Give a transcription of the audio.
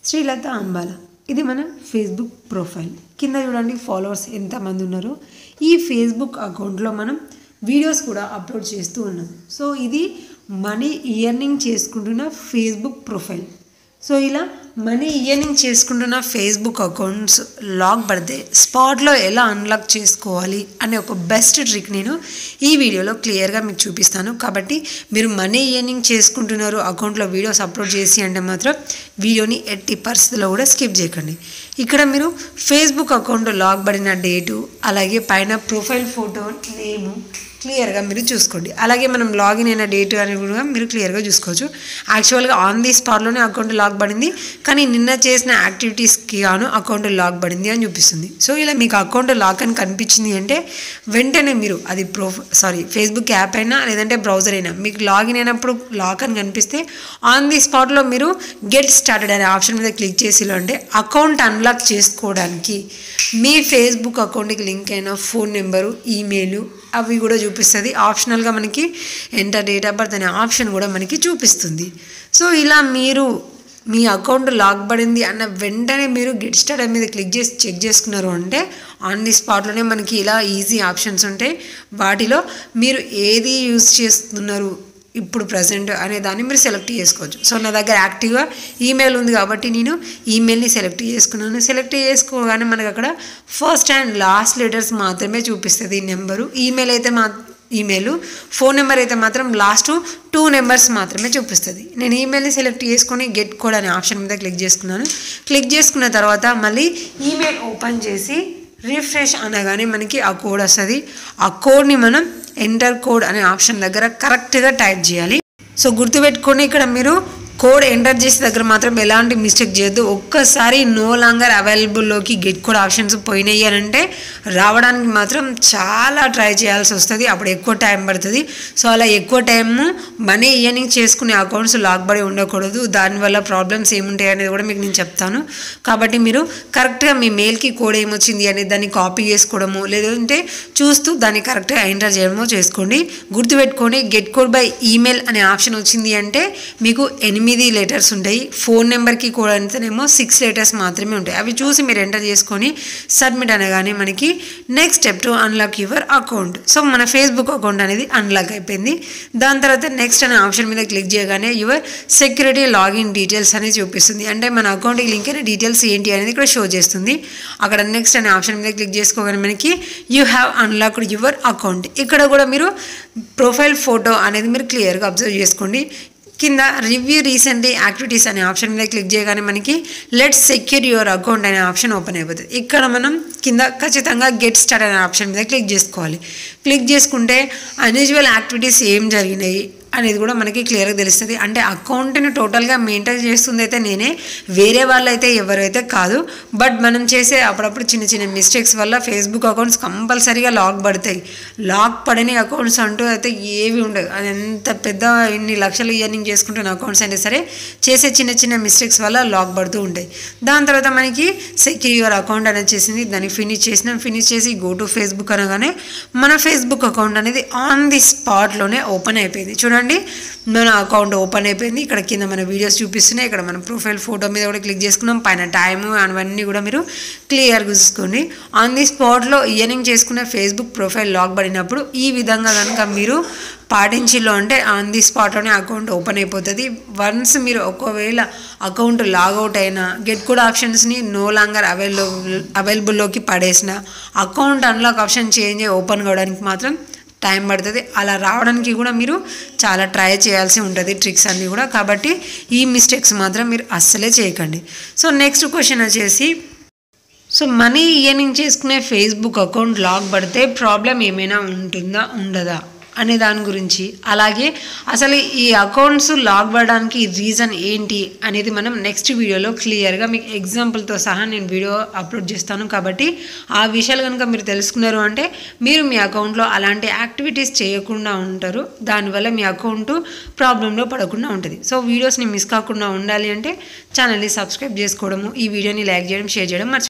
శ్రీలత అంబాల ఇది మన Facebook profile కింద చూడండి ఫాలోవర్స్ ఎంతమంది ఉన్నారో ఈ ఫేస్బుక్ అకౌంట్లో మనం వీడియోస్ కూడా అప్లోడ్ చేస్తూ ఉన్నాం సో ఇది మనీ ఇయర్నింగ్ చేసుకుంటున్న ఫేస్బుక్ ప్రొఫైల్ సో ఇలా మనీ ఇయర్నింగ్ చేసుకుంటున్న ఫేస్బుక్ అకౌంట్స్ లాక్ పడితే స్పాట్లో ఎలా అన్లాక్ చేసుకోవాలి అనే ఒక బెస్ట్ ట్రిక్ నేను ఈ వీడియోలో క్లియర్గా మీకు చూపిస్తాను కాబట్టి మీరు మనీ ఇయర్నింగ్ చేసుకుంటున్నారు అకౌంట్లో వీడియోస్ అప్లోడ్ చేసి అంటే మాత్రం వీడియోని ఎట్టి పరిస్థితుల్లో కూడా స్కిప్ చేయకండి ఇక్కడ మీరు ఫేస్బుక్ అకౌంట్ లాక్ పడిన డేటు అలాగే పైన ప్రొఫైల్ ఫోటో నేము క్లియర్గా మీరు చూసుకోండి అలాగే మనం లాగిన్ అయిన డేట్ అని కూడా మీరు క్లియర్గా చూసుకోవచ్చు యాక్చువల్గా ఆన్ ది స్పాట్లోనే అకౌంట్ లాక్ పడింది కానీ నిన్న చేసిన యాక్టివిటీస్కి గాను అకౌంట్ లాక్ పడింది అని చూపిస్తుంది సో ఇలా మీకు అకౌంట్ లాక్ అని కనిపించింది అంటే వెంటనే మీరు అది ప్రో సారీ ఫేస్బుక్ యాప్ అయినా లేదంటే బ్రౌజర్ అయినా మీకు లాగిన్ అయినప్పుడు లాక్ అని కనిపిస్తే ఆన్ ది స్పాట్లో మీరు గెట్ స్టార్టెడ్ అనే ఆప్షన్ మీద క్లిక్ చేసి అంటే అకౌంట్ అన్లాక్ చేసుకోవడానికి మీ ఫేస్బుక్ అకౌంట్కి లింక్ అయిన ఫోన్ నెంబరు ఈమెయిల్ అవి కూడా చూపిస్తుంది ఆప్షనల్గా మనకి ఎంటర్ డేట్ ఆఫ్ బర్త్ అనే ఆప్షన్ కూడా మనకి చూపిస్తుంది సో ఇలా మీరు మీ అకౌంట్ లాక్ పడింది అన్న వెంటనే మీరు గెట్ స్టార్ట్ మీద క్లిక్ చేసి చెక్ చేసుకున్నారు అంటే ఆన్ ది స్పాట్లోనే మనకి ఇలా ఈజీ ఆప్షన్స్ ఉంటాయి వాటిలో మీరు ఏది యూజ్ చేస్తున్నారు ఇప్పుడు ప్రజెంట్ అనే దాన్ని మీరు సెలెక్ట్ చేసుకోవచ్చు సో నా దగ్గర యాక్టివ్గా ఈమెయిల్ ఉంది కాబట్టి నేను ఈమెయిల్ని సెలెక్ట్ చేసుకున్నాను సెలెక్ట్ చేసుకోగానే మనకు అక్కడ ఫస్ట్ అండ్ లాస్ట్ లెటర్స్ మాత్రమే చూపిస్తుంది ఈ నెంబరు ఈమెయిల్ అయితే మా ఈమెయిల్ ఫోన్ నెంబర్ అయితే మాత్రం లాస్ట్ టూ నెంబర్స్ మాత్రమే చూపిస్తుంది నేను ఈమెయిల్ని సెలెక్ట్ చేసుకొని గెట్ కోడ్ అనే ఆప్షన్ మీద క్లిక్ చేసుకున్నాను క్లిక్ చేసుకున్న తర్వాత మళ్ళీ ఈమెయిల్ ఓపెన్ చేసి రిఫ్రెష్ అనగానే మనకి ఆ కోడ్ వస్తుంది ఆ కోడ్ని మనం ఎంటర్ కోడ్ అనే ఆప్షన్ దగ్గర కరెక్ట్గా టైప్ చేయాలి సో గుర్తుపెట్టుకొని ఇక్కడ మీరు కోడ్ ఎంటర్ చేసే దగ్గర మాత్రం ఎలాంటి మిస్టేక్ చేయొద్దు ఒక్కసారి నో లాంగర్ అవైలబుల్లోకి గెట్ కోడ్ ఆప్షన్స్ పోయినాయి అని అంటే రావడానికి మాత్రం చాలా ట్రై చేయాల్సి వస్తుంది అప్పుడు ఎక్కువ టైం పడుతుంది సో అలా ఎక్కువ టైం మనీ ఇయర్నింగ్ చేసుకునే అకౌంట్స్ లాక్ పడి ఉండకూడదు దానివల్ల ప్రాబ్లమ్స్ ఏముంటాయి అనేది కూడా మీకు నేను చెప్తాను కాబట్టి మీరు కరెక్ట్గా మీ మెయిల్కి కోడ్ ఏమొచ్చింది అనేది దాన్ని కాపీ చేసుకోవడము లేదంటే చూస్తూ దాన్ని కరెక్ట్గా ఎంటర్ చేయడమో చేసుకోండి గుర్తుపెట్టుకోండి గెట్ కోడ్ బై ఈమెయిల్ అనే ఆప్షన్ వచ్చింది అంటే మీకు ఎనిమిది లెటర్స్ ఉంటాయి ఫోన్ నెంబర్కి కూడా అంతేనేమో సిక్స్ లెటర్స్ మాత్రమే ఉంటాయి అవి చూసి మీరు ఎంటర్ చేసుకొని సబ్మిట్ అనగానే మనకి next step to unlock your account so మన ఫేస్బుక్ అకౌంట్ అనేది అన్లాక్ అయిపోయింది దాని తర్వాత నెక్స్ట్ అనే ఆప్షన్ మీద క్లిక్ చేయగానే యువర్ సెక్యూరిటీ లాగిన్ డీటెయిల్స్ అనేది చూపిస్తుంది అంటే మన అకౌంట్కి లింక్ అయిన డీటెయిల్స్ ఏంటి అనేది ఇక్కడ షో చేస్తుంది అక్కడ నెక్స్ట్ అనే ఆప్షన్ మీద క్లిక్ చేసుకోగానే మనకి you have unlocked your account ఇక్కడ కూడా మీరు ప్రొఫైల్ ఫోటో అనేది మీరు క్లియర్గా అబ్జర్వ్ చేసుకోండి కింద రివ్యూ రీసెంట్లీ యాక్టివిటీస్ అనే ఆప్షన్ మీద క్లిక్ చేయగానే మనకి లెట్స్ సెక్యూర్ యువర్ అకౌంట్ అనే ఆప్షన్ ఓపెన్ అయిపోతుంది ఇక్కడ మనం కింద ఖచ్చితంగా గెట్ స్టార్ట్ అనే ఆప్షన్ మీద క్లిక్ చేసుకోవాలి క్లిక్ చేసుకుంటే అన్యూజువల్ యాక్టివిటీస్ ఏం జరిగినాయి అనేది కూడా మనకి క్లియర్గా తెలుస్తుంది అంటే అకౌంట్ని టోటల్గా మెయింటైన్ చేస్తుంది అయితే నేనే వేరే వాళ్ళు అయితే ఎవరైతే కాదు బట్ మనం చేసే అప్పుడప్పుడు చిన్న చిన్న మిస్టేక్స్ వల్ల ఫేస్బుక్ అకౌంట్స్ కంపల్సరీగా లాక్ పడతాయి లాక్ పడని అకౌంట్స్ అంటూ అయితే ఏవి ఉండవు అది ఎంత పెద్ద ఇన్ని లక్షలు ఇయర్నింగ్ చేసుకుంటున్న అకౌంట్స్ అయినా సరే చేసే చిన్న చిన్న మిస్టేక్స్ వల్ల లాక్ పడుతూ ఉంటాయి దాని తర్వాత మనకి సెక్యూర్ యువర్ అకౌంట్ అనేది చేసింది దాన్ని ఫినిష్ చేసినాం ఫినిష్ చేసి గో టు ఫేస్బుక్ అనగానే మన ఫేస్బుక్ అకౌంట్ అనేది ఆన్ ది స్పాట్లోనే ఓపెన్ అయిపోయింది చూడండి చూడండి మన అకౌంట్ ఓపెన్ అయిపోయింది ఇక్కడ కింద మన వీడియోస్ చూపిస్తున్నాయి ఇక్కడ మన ప్రొఫైల్ ఫోటో మీద కూడా క్లిక్ చేసుకున్నాం పైన టైము అవన్నీ కూడా మీరు క్లియర్గా చూసుకోండి ఆన్ ది స్పాట్లో ఇయర్నింగ్ చేసుకున్న ఫేస్బుక్ ప్రొఫైల్ లాక్ పడినప్పుడు ఈ విధంగా కనుక మీరు పాటించిలో అంటే ఆన్ ది స్పాట్లోనే అకౌంట్ ఓపెన్ అయిపోతుంది వన్స్ మీరు ఒకవేళ అకౌంట్ లాగౌట్ అయినా గెట్ కూడా ఆప్షన్స్ని నో లాంగర్ అవైలబుల్ అవైలబుల్లోకి పడేసిన అకౌంట్ అన్లాక్ ఆప్షన్ చేంజ్ అయ్యి ఓపెన్ కావడానికి మాత్రం టైం పడుతుంది అలా రావడానికి కూడా మీరు చాలా ట్రై చేయాల్సి ఉంటుంది ట్రిక్స్ అన్నీ కూడా కాబట్టి ఈ మిస్టేక్స్ మాత్రం మీరు అస్సలే చేయకండి సో నెక్స్ట్ క్వశ్చన్ వచ్చేసి సో మనీ ఇయర్నింగ్ చేసుకునే ఫేస్బుక్ అకౌంట్ లాక్ పడితే ప్రాబ్లం ఏమైనా ఉంటుందా ఉండదా అనే దాని గురించి అలాగే అసలు ఈ అకౌంట్స్ లాక్ పడడానికి రీజన్ ఏంటి అనేది మనం నెక్స్ట్ వీడియోలో క్లియర్గా మీకు ఎగ్జాంపుల్తో సహా నేను వీడియో అప్లోడ్ చేస్తాను కాబట్టి ఆ విషయాలు కనుక మీరు తెలుసుకున్నారు అంటే మీరు మీ అకౌంట్లో అలాంటి యాక్టివిటీస్ చేయకుండా ఉంటారు దానివల్ల మీ అకౌంట్ ప్రాబ్లంలో పడకుండా ఉంటుంది సో వీడియోస్ని మిస్ కాకుండా ఉండాలి అంటే ఛానల్ని సబ్స్క్రైబ్ చేసుకోవడము ఈ వీడియోని లైక్ చేయడం షేర్ చేయడం మర్చి